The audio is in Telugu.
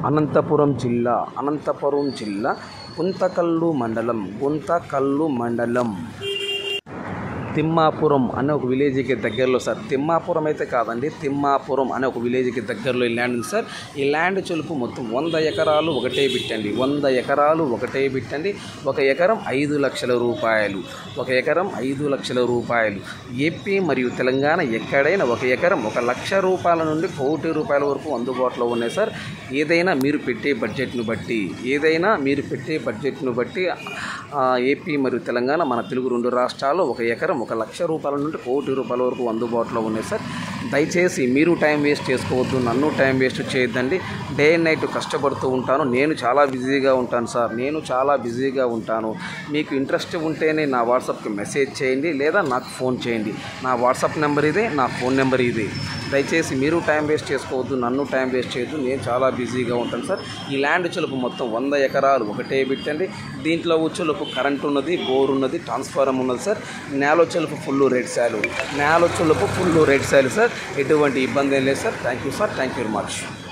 అనంతపురం జిల్లా అనంతపురం జిల్లా గుంతకల్లు మండలం గుంతకల్లు మండలం తిమ్మాపురం అనే ఒక విలేజ్కి దగ్గరలో సార్ తిమ్మాపురం అయితే కాదండి తిమ్మాపురం అనే ఒక విలేజ్కి దగ్గరలో ఈ ల్యాండ్ ఉంది సార్ ఈ ల్యాండ్ చెలుపు మొత్తం వంద ఎకరాలు ఒకటే బిట్టండి వంద ఎకరాలు ఒకటే బిట్టండి ఒక ఎకరం ఐదు లక్షల రూపాయలు ఒక ఎకరం ఐదు లక్షల రూపాయలు ఏపీ మరియు తెలంగాణ ఎక్కడైనా ఒక ఎకరం ఒక లక్ష రూపాయల నుండి కోటి రూపాయల వరకు అందుబాటులో ఉన్నాయి సార్ ఏదైనా మీరు పెట్టే బడ్జెట్ను బట్టి ఏదైనా మీరు పెట్టే బడ్జెట్ను బట్టి ఆ, ఏపీ మరియు తెలంగాణ మన తెలుగు రెండు రాష్ట్రాల్లో ఒక ఎకరం ఒక లక్ష రూపాయల నుండి కోటి రూపాయల వరకు అందుబాటులో ఉన్నాయి సార్ దయచేసి మీరు టైం వేస్ట్ చేసుకోవద్దు నన్ను టైం వేస్ట్ చేయొద్దండి డే అండ్ నైట్ కష్టపడుతూ ఉంటాను నేను చాలా బిజీగా ఉంటాను సార్ నేను చాలా బిజీగా ఉంటాను మీకు ఇంట్రెస్ట్ ఉంటేనే నా వాట్సాప్కి మెసేజ్ చేయండి లేదా నాకు ఫోన్ చేయండి నా వాట్సాప్ నెంబర్ ఇదే నా ఫోన్ నెంబర్ ఇదే దయచేసి మీరు టైం వేస్ట్ చేసుకోవద్దు నన్ను టైం వేస్ట్ చేయొద్దు నేను చాలా బిజీగా ఉంటాను సార్ ఈ ల్యాండ్ చులుపు మొత్తం వంద ఎకరాలు ఒకటే పెట్టండి దీంట్లో ఉచ్చులకు కరెంట్ ఉన్నది బోర్ ఉన్నది ట్రాన్స్ఫారం ఉన్నది సార్ నేల చెలుపు ఫుల్ రేట్ శాలు నేల చెలుపు ఫుల్ రేట్ శాలు సార్ ఎటువంటి ఇబ్బంది ఏం లేదు sir thank you sir thank you very much